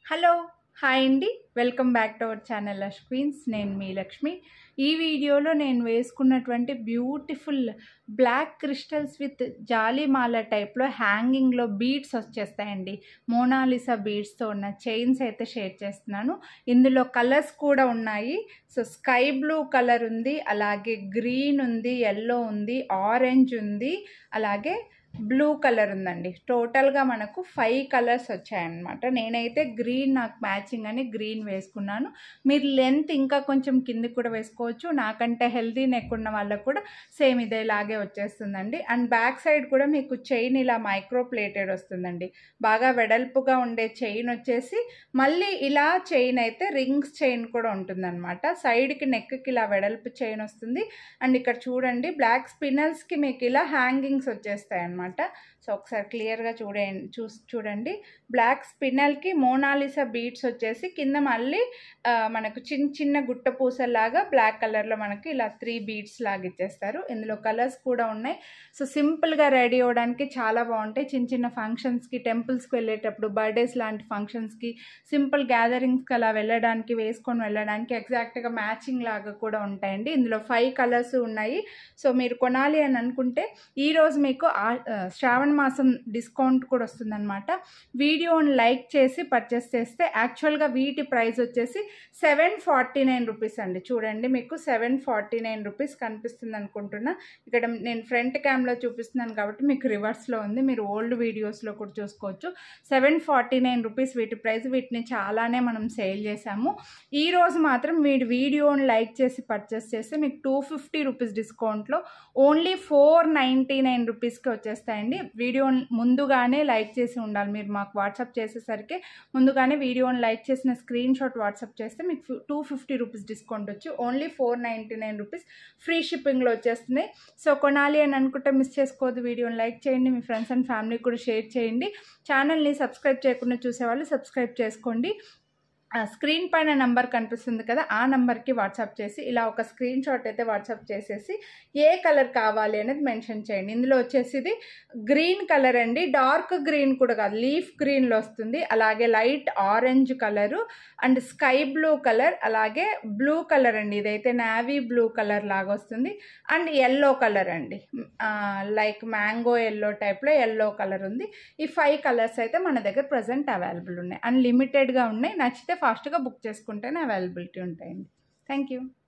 hello hi అండి welcome back to our channel Lush Queens నేను మీ లక్ష్మి ఈ వీడియోలో నేను వేసుకున్నటువంటి బ్యూటిఫుల్ బ్లాక్ క్రిస్టల్స్ విత్ జాలిమాల టైప్లో హ్యాంగింగ్లో బీడ్స్ వచ్చేస్తాయండి మోనాలిసా బీడ్స్తో ఉన్న చైన్స్ అయితే షేర్ చేస్తున్నాను ఇందులో కలర్స్ కూడా ఉన్నాయి సో స్కై బ్లూ కలర్ ఉంది అలాగే గ్రీన్ ఉంది ఎల్లో ఉంది ఆరెంజ్ ఉంది అలాగే బ్లూ కలర్ ఉందండి టోటల్గా మనకు ఫైవ్ కలర్స్ వచ్చాయన్నమాట నేనైతే గ్రీన్ నాకు మ్యాచింగ్ అని గ్రీన్ వేసుకున్నాను మీరు లెంత్ ఇంకా కొంచెం కిందికి కూడా వేసుకోవచ్చు నాకంటే హెల్దీ నెక్ ఉన్న వాళ్ళకు కూడా సేమ్ ఇదేలాగే వచ్చేస్తుందండి అండ్ బ్యాక్ సైడ్ కూడా మీకు చైన్ ఇలా మైక్రో ప్లేటెడ్ వస్తుందండి బాగా వెడల్పుగా ఉండే చైన్ వచ్చేసి మళ్ళీ ఇలా చైన్ అయితే రింగ్స్ చైన్ కూడా ఉంటుందన్నమాట సైడ్కి నెక్కి ఇలా వెడల్పు చైన్ వస్తుంది అండ్ ఇక్కడ చూడండి బ్లాక్ స్పిన్నల్స్కి మీకు ఇలా హ్యాంగింగ్స్ వచ్చేస్తాయి అన్నమాట సో ఒకసారి క్లియర్గా చూడండి చూసి చూడండి బ్లాక్ స్పిన్నల్కి మోనాలిసా బీడ్స్ వచ్చేసి కింద మళ్ళీ ఆ, మనకు చిన్న చిన్న గుట్ట పూసల్లాగా బ్లాక్ కలర్లో మనకి ఇలా త్రీ బీడ్స్ లాగా ఇచ్చేస్తారు ఇందులో కలర్స్ కూడా ఉన్నాయి సో సింపుల్గా రెడీ అవ్వడానికి చాలా బాగుంటాయి చిన్న చిన్న ఫంక్షన్స్కి టెంపుల్స్కి వెళ్ళేటప్పుడు బర్త్డేస్ లాంటి ఫంక్షన్స్కి సింపుల్ గ్యాదరింగ్స్కి అలా వెళ్ళడానికి వేసుకొని వెళ్ళడానికి ఎగ్జాక్ట్గా మ్యాచింగ్ లాగా కూడా ఉంటాయండి ఇందులో ఫైవ్ కలర్స్ ఉన్నాయి సో మీరు కొనాలి అని అనుకుంటే ఈరోజు మీకు ఆ- ఆ, శ్రావణ మాసం డిస్కౌంట్ కూడా వస్తుందన్నమాట వీడియోని లైక్ చేసి పర్చేస్ చేస్తే యాక్చువల్గా వీటి ప్రైస్ వచ్చేసి సెవెన్ ఫార్టీ నైన్ రూపీస్ అండి చూడండి మీకు సెవెన్ ఫార్టీ నైన్ రూపీస్ కనిపిస్తుంది అనుకుంటున్నా ఇక్కడ నేను ఫ్రంట్ క్యామ్లో చూపిస్తున్నాను కాబట్టి మీకు రివర్స్లో ఉంది మీరు ఓల్డ్ వీడియోస్లో కూడా చూసుకోవచ్చు సెవెన్ ఫార్టీ నైన్ రూపీస్ వీటి ప్రైస్ వీటిని చాలానే మనం సేల్ చేసాము ఈ రోజు మాత్రం వీడి వీడియోని లైక్ చేసి పర్చేస్ చేస్తే మీకు టూ ఫిఫ్టీ రూపీస్ డిస్కౌంట్లో ఓన్లీ ఫోర్ నైంటీ నైన్ రూపీస్కి వచ్చేస్తాయండి వీడియోని ముందుగానే లైక్ చేసి ఉండాలి మీరు మాకు వాట్సాప్ చేసేసరికి ముందుగానే వీడియోని లైక్ చేసిన స్క్రీన్ షాట్ వాట్సాప్ చేస్తే మీకు టూ ఫిఫ్టీ రూపీస్ డిస్కౌంట్ వచ్చి only four ninety nine rupees free షిప్పింగ్లో వచ్చేస్తుంది సో కొనాలి అని అనుకుంటే మిస్ చేసుకోవద్దు వీడియోని లైక్ చేయండి మీ ఫ్రెండ్స్ అండ్ ఫ్యామిలీ కూడా షేర్ చేయండి ఛానల్ని సబ్స్క్రైబ్ చేయకుండా చూసేవాళ్ళు సబ్స్క్రైబ్ చేసుకోండి ఆ స్క్రీన్ పైన నంబర్ కనిపిస్తుంది కదా ఆ నంబర్కి వాట్సాప్ చేసి ఇలా ఒక స్క్రీన్ షాట్ అయితే వాట్సాప్ చేసేసి ఏ కలర్ కావాలి అనేది మెన్షన్ చేయండి ఇందులో వచ్చేసి ఇది గ్రీన్ కలర్ అండి డార్క్ గ్రీన్ కూడా కాదు లీఫ్ గ్రీన్లో వస్తుంది అలాగే light orange colour and sky blue colour అలాగే బ్లూ కలర్ అండి ఇదైతే నావీ బ్లూ కలర్ లాగా వస్తుంది అండ్ ఎల్లో కలర్ అండి లైక్ మ్యాంగో ఎల్లో టైప్లో ఎల్లో కలర్ ఉంది ఈ ఫైవ్ కలర్స్ అయితే మన దగ్గర ప్రజెంట్ అవైలబుల్ ఉన్నాయి అన్లిమిటెడ్గా ఉన్నాయి నచ్చితే ఫాస్ట్గా బుక్ చేసుకుంటేనే అవైలబిలిటీ ఉంటాయండి థ్యాంక్ యూ